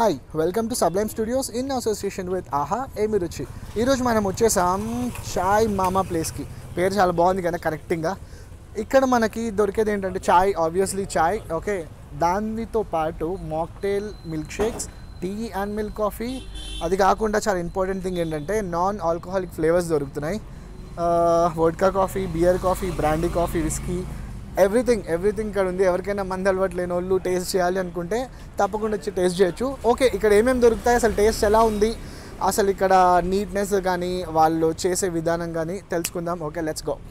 Hi welcome to sublime studios in association with Aha Emi రుచి ఈరోజు మనం వచ్చేసాం చాయ్ మామా ప్లేస్కి పేరు చాలా బాగుంది కదా కరెక్టింగ్గా ఇక్కడ మనకి దొరికేది ఏంటంటే చాయ్ ఆబ్వియస్లీ చాయ్ ఓకే దానితో పాటు mocktail milk shakes tea and milk coffee అది కాకుండా చాలా ఇంపార్టెంట్ థింగ్ ఏంటంటే నాన్ ఆల్కహాలిక్ ఫ్లేవర్స్ దొరుకుతున్నాయి vodka coffee beer coffee brandy coffee whisky everything everything ఇక్కడ ఉంది ఎవరికైనా మంది అలవాటు లేని వాళ్ళు టేస్ట్ చేయాలి అనుకుంటే తప్పకుండా వచ్చి టేస్ట్ చేయొచ్చు ఓకే ఇక్కడ ఏమేమి దొరుకుతాయి అసలు టేస్ట్ ఎలా ఉంది అసలు ఇక్కడ నీట్నెస్ కానీ వాళ్ళు చేసే విధానం కానీ తెలుసుకుందాం ఓకే లెట్స్ గో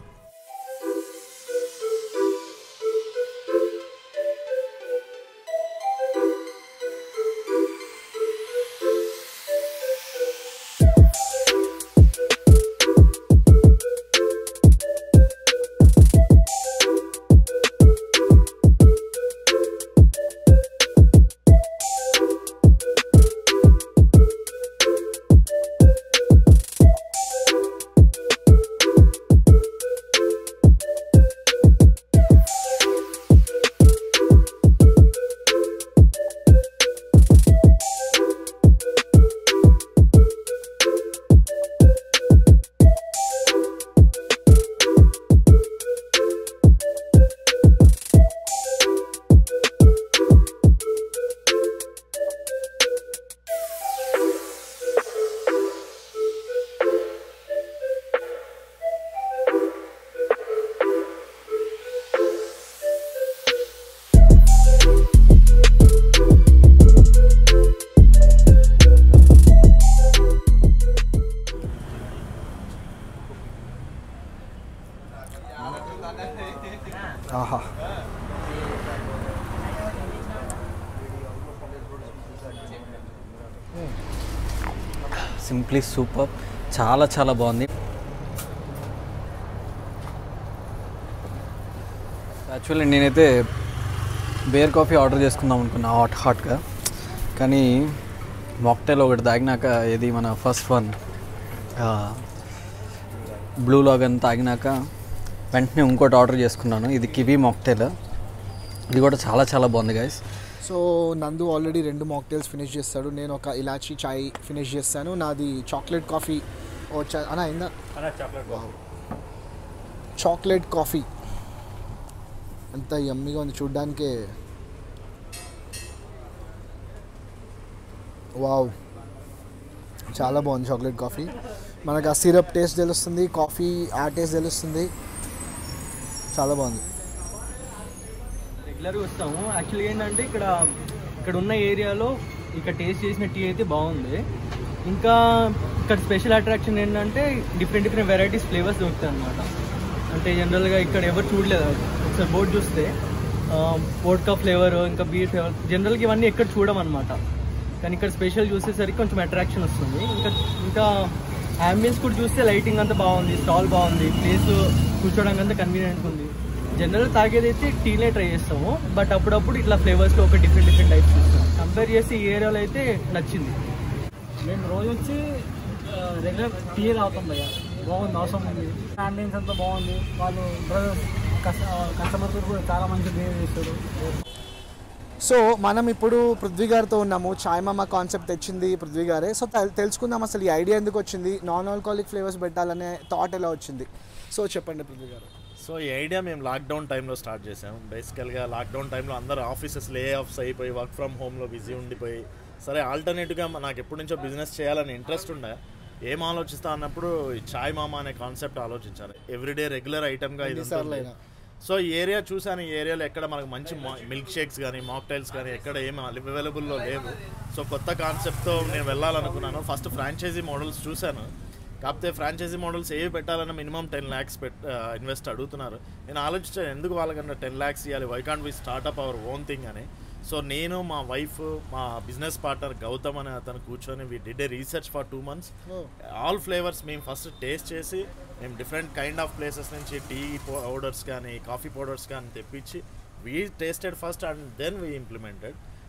ఆహా సింప్లీ సూపర్ చాలా చాలా బాగుంది యాక్చువల్లీ నేనైతే బేర్ కాఫీ ఆర్డర్ చేసుకుందాం అనుకున్నా హాట్ హాట్గా కానీ మాక్టైల్ ఒకటి తాగినాక ఇది మన ఫస్ట్ వన్ బ్లూ లాగన్ తాగినాక వెంటనే ఇంకోటి ఆర్డర్ చేసుకున్నాను ఇది కివీ మాక్టైల్ ఇది కూడా చాలా చాలా బాగుంది గైస్ సో నందు ఆల్రెడీ రెండు మాక్టైల్స్ ఫినిష్ చేస్తాడు నేను ఒక ఇలాచీ చాయ్ ఫినిష్ చేస్తాను నాది చాక్లెట్ కాఫీ వచ్చా అన్న అయిందా చాక్లెట్ కాఫీ అంత యమ్మీగా ఉంది చూడ్డానికే వావ్ చాలా బాగుంది చాక్లెట్ కాఫీ మనకు ఆ సిరప్ టేస్ట్ తెలుస్తుంది కాఫీ ఆ టేస్ట్ తెలుస్తుంది చాలా బాగుంది రెగ్యులర్గా వస్తాము యాక్చువల్గా ఏంటంటే ఇక్కడ ఇక్కడ ఉన్న ఏరియాలో ఇక్కడ టేస్ట్ చేసిన టీ అయితే బాగుంది ఇంకా ఇక్కడ స్పెషల్ అట్రాక్షన్ ఏంటంటే డిఫరెంట్ డిఫరెంట్ వెరైటీస్ ఫ్లేవర్స్ దొరుకుతాయి అనమాట అంటే జనరల్గా ఇక్కడ ఎవరు చూడలేదు ఒకసారి బోర్డు చూస్తే వోడ్కా ఫ్లేవర్ ఇంకా బీర్ ఫ్లేవర్ జనరల్గా ఇవన్నీ ఎక్కడ చూడమన్నమాట కానీ ఇక్కడ స్పెషల్ చూసేసరికి కొంచెం అట్రాక్షన్ వస్తుంది ఇంకా ఇంకా అంబియన్స్ కూడా చూస్తే లైటింగ్ అంతా బాగుంది స్టాల్ బాగుంది ప్లేస్ కూర్చోడానికి అంతా కన్వీనియంట్ ఉంది జనరల్ తాగేది అయితే టీనే ట్రై చేస్తాము బట్ అప్పుడప్పుడు ఇట్లా ఫ్లేవర్స్లో ఒక డిఫరెంట్ డిఫరెంట్ టైప్స్ చూస్తాం కంపేర్ చేసి ఈ ఏరియాలో అయితే నచ్చింది మేము రోజు వచ్చి రెగ్యులర్ టీ తాగుతాం భయ్య బాగుంది అవసరం ఉంది క్యాంటీన్స్ అంతా బాగుంది వాళ్ళు బ్రదర్స్ కస్టమర్ కూడా చాలా మంచి బిహేవ్ చేస్తారు సో మనం ఇప్పుడు పృథ్వీ గారితో ఉన్నాము చాయ్ మామ కాన్సెప్ట్ తెచ్చింది పృథ్వీ గారే సో తెల్- తెలుసుకుందాం అసలు ఈ ఐడియా ఎందుకు వచ్చింది నాన్ ఆల్కహాలిక్ ఫ్లేవర్స్ పెట్టాలనే థాట్ ఎలా వచ్చింది సో చెప్పండి పృథ్వీ గారు సో ఈ ఐడియా మేము లాక్డౌన్ టైంలో స్టార్ట్ చేసాం బేసికల్గా లాక్డౌన్ టైంలో అందరూ ఆఫీసెస్ లే ఆఫ్స్ అయిపోయి వర్క్ ఫ్రమ్ హోమ్లో బిజీ ఉండిపోయి సరే ఆల్టర్నేటివ్గా నాకు ఎప్పటి నుంచో బిజినెస్ చేయాలని ఇంట్రెస్ట్ ఉండే ఏం ఆలోచిస్తా అన్నప్పుడు ఈ చాయ్ మామ అనే కాన్సెప్ట్ ఆలోచించాను ఎవ్రీడే రెగ్యులర్ ఐటమ్గా ఇది ఎన్నిసార్లు ఉంటుంది. అయినా. సో ఈ ఏరియా చూసాను ఈ ఏరియాలో ఎక్కడ మనకు మంచి మిల్క్ షేక్స్ కానీ మాక్టైల్స్ కానీ ఎక్కడ ఏమి అవైలబుల్లో లేవు సో కొత్త కాన్సెప్ట్తో నేను వెళ్ళాలనుకున్నాను ఫస్ట్ ఫ్రాంచైజీ మోడల్స్ చూశాను కాకపోతే ఫ్రాంచైజీ మోడల్స్ ఏవి పెట్టాలన్నా మినిమం టెన్ ల్యాక్స్ పెట్ ఇన్వెస్ట్ అడుగుతున్నారు నేను ఆలోచించాను ఎందుకు వాళ్ళకన్నా టెన్ ల్యాక్స్ ఇవ్వాలి why can't we start up our own thing అని సో నేను మా వైఫ్ మా బిజినెస్ పార్ట్నర్ గౌతమ్ అనే అతను కూర్చొని we did a research for two months all flavours మేము ఫస్ట్ టేస్ట్ చేసి మేము డిఫరెంట్ కైండ్ ఆఫ్ ప్లేసెస్ నుంచి టీ పౌడర్స్ కానీ కాఫీ పౌడర్స్ కానీ తెప్పించి we tasted first and then we implemented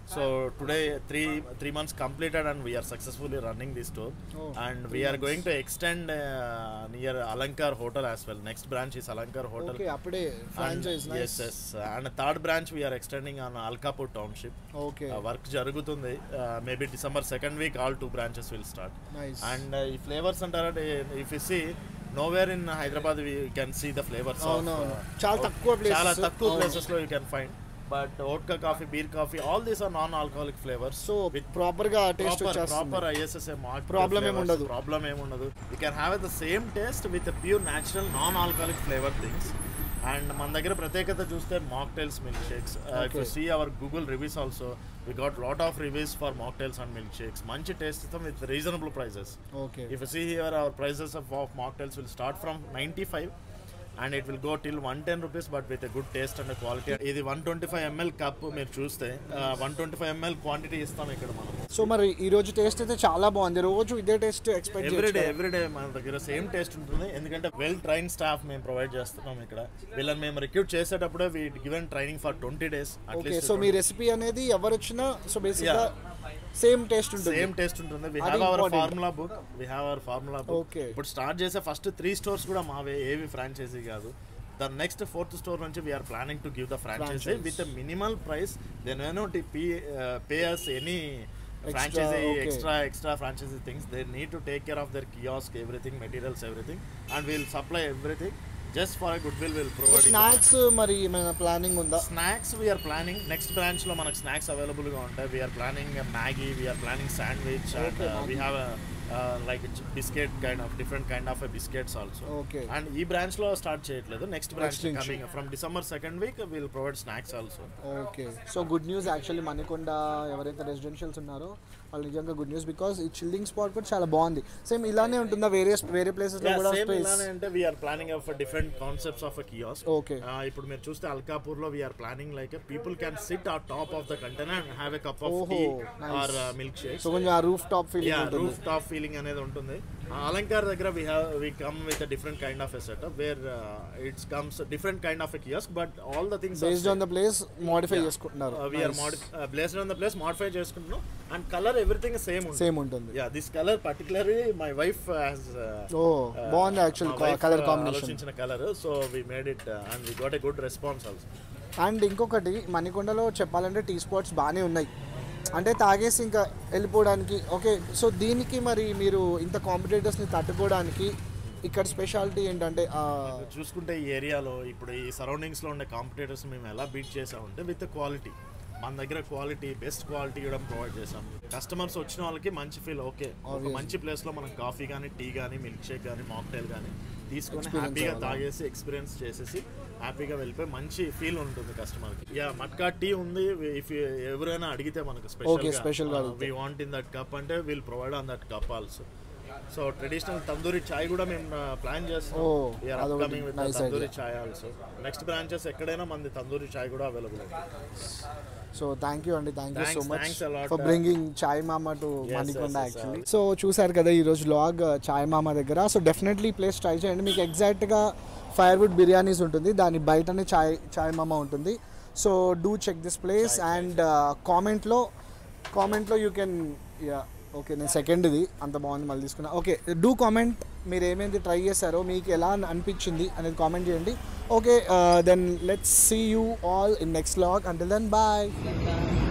so today three three months completed and we are successfully running the store Oh, and we are going to extend near Alankar hotel as well next branch is Alankar hotel okay అప్పుడే franchise yes yes and third branch we are extending on Alkapur township okay work జరుగుతుంది maybe December second week all two branches will start nice and ఈ flavours అంటారంటే if you see nowhere in Hyderabad we can see the flavours అవునవును చాలా తక్కువ place చాలా తక్కువ places లో you can find but vodka coffee beer coffee all these are non alcoholic flavours so proper గా taste వచ్చేస్తుంది ప్రాపర్ ఐఎస్ఎస్ఏ మార్క్ Problem ఏం ఉండదు. ప్రాబ్లం ఏమి ఉండదు you can have the same taste with pure natural non alcoholic flavour things and మన దగ్గర ప్రత్యేకత చూస్తే mocktails milk shakes if you see our Google reviews also we got lot of reviews for mocktails and milk shakes మంచి taste ఇస్తాం with reasonable prices okay If you see here, our prices of, of mocktails will start from 95 and it will go till 110 rupees but with a good taste and a quality. ఇది one twenty five ML cup మీరు చూస్తే one twenty five ML quantity ఇస్తాం ఇక్కడ మనం so మరి ఈ రోజు taste అయితే చాలా బాగుంది రోజు ఇదే టేస్ట్ ఎక్స్పెక్ట్ ఎవ్రీడే ఎవ్రీడే మన దగ్గర సేమ్ టేస్ట్ ఉంటుంది ఎందుకంటే వెల్ ట్రైన్ స్టాఫ్ మేము ప్రొవైడ్ చేస్తున్నాం ఇక్కడ వీళ్ళని మేము రిక్రూట్ చేసేటప్పుడే we given training for twenty days okay at least so మీ రెసిపీ అనేది ఎవరు వచ్చినా సో బేసిక్ గా సేమ్ టేస్ట్ ఉంటుంది సేమ్ టేస్ట్ ఉంటుంది వి అది have our important. Formula book we have our formula book Okay. ఇప్పుడు స్టార్ట్ చేసే ఫస్ట్ త్రీ స్టోర్స్ కూడా మావే ఏవి ఫ్రాంచైజీ కాదు ద నెక్స్ట్ ఫోర్త్ స్టోర్ నుంచి we are planning to give the franchise Franchise. With minimal price then no to pay pay us any Extra, franchise okay. Extra extra franchise things they need to take care of their kiosk everything materials everything and will supply everything just for good will will provide snacks మరి మన planning ఉందా snacks we are planning next branch లో మనకు snacks available గా ఉంటాయి we are planning Maggi we are planning sandwich and we have like biscuit kind of different kind of biscuits also okay and ఈ branch లో start చేయట్లేదు నెక్స్ట్ బ్రాంచ్ Next నుంచి. Coming from December second week will provide snacks also okay so good news actually Manikonda ఎవరైతే residentials ఉన్నారో వాళ్ళు నిజంగా good news because ఈ chilling spot కూడా చాలా బాగుంది సేమ్ ఇలానే ఉంటుందా వేరే వేరే ప్లేసెస్ లో కూడా సేమ్ స్పేస్ ఇలానే అంటే we are planning of different concepts of kiosk okay ఇప్పుడు మీరు చూస్తే అల్కాపూర్ లో we are planning like people can sit a top of the container and have a cup of ఓహో, tea nice. Or milk shake so కొంచెం a roof top feeling yeah ఉంటుంది roof top feeling అనేది ఉంటుంది ఆ అలంకార్ దగ్గర we have we come with different kind of a setup where it's comes different kind of a kiosk but all the things based on the place modify చేసుకుంటున్నారు we are మోడి place on the place modify చేసుకుంటున్నాం and colour everything same ఉంటుంది same ఉంటుంది yeah this colour particularly my wife has oh బాగుంది actual colour combination ఆలోచించిన colour so we made it and we got a good response also and ఇంకొకటి మణికొండలో చెప్పాలంటే tea spots బాగానే ఉన్నాయి అంటే తాగేసి ఇంకా వెళ్ళిపోవడానికి ఓకే సో దీనికి మరి మీరు ఇంత కాంపిటేటర్స్ని తట్టుకోవడానికి ఇక్కడ స్పెషాలిటీ ఏంటంటే ఆ, చూసుకుంటే ఈ ఏరియాలో ఇప్పుడు ఈ సరౌండింగ్స్లో ఉండే కాంపిటేటర్స్ మేము ఎలా బీట్ చేసామంటే విత్ క్వాలిటీ మన దగ్గర క్వాలిటీ బెస్ట్ క్వాలిటీ కూడా ప్రొవైడ్ చేసాం కస్టమర్స్ వచ్చిన వాళ్ళకి మంచి ఫీల్ ఓకే ఒక Obviously. మంచి ప్లేస్లో మనం కాఫీ కానీ టీ కానీ మిల్క్ షేక్ కానీ మాక్టైల్ కానీ తీసుకొని Experience హ్యాపీగా అవ్వాలి. తాగేసి ఎక్స్పీరియన్స్ చేసేసి హ్యాపీగా వెళ్ళిపోయి మంచి ఫీల్ ఉంటుంది కస్టమర్కి యా మట్కా టీ ఉంది ఇఫ్ ఎవరైనా అడిగితే మనకు Okay, special గా స్పెషల్ అడిగితే. We want in that cup అంటే will provide on that cup also so traditional tandoori chai కూడా మేము ప్లాన్ చేస్తాం Oh, We are అదొకటి upcoming with nice tandoori idea. Chai also next branches ఎక్కడైనా మంది తందూరి చాయ్ కూడా అవైలబుల్ సో థ్యాంక్ యూ అండి thank you so Thanks, much thanks a lot. For bringing Chai Mama to Yes, Manikonda yes, yes, actually so చూసారు కదా ఈరోజు log చాయ్ మామ దగ్గర సో డెఫినెట్లీ ప్లేస్ ట్రై చేయండి మీకు ఎగ్జాక్ట్గా ఫైర్వుడ్ బిర్యానీస్ ఉంటుంది దాని బయటనే చాయ్ చాయ్ మామ ఉంటుంది so do check this place and కామెంట్లో కామెంట్లో యూ కెన్ యా ఓకే నేను సెకండ్ ఇది అంత బాగుంది మళ్ళీ తీసుకున్నా ఓకే డూ కామెంట్ మీరు ఏమేమి ట్రై చేశారో మీకు ఎలా అనిపించింది అనేది కామెంట్ చేయండి okay then let's see you all in next log until then bye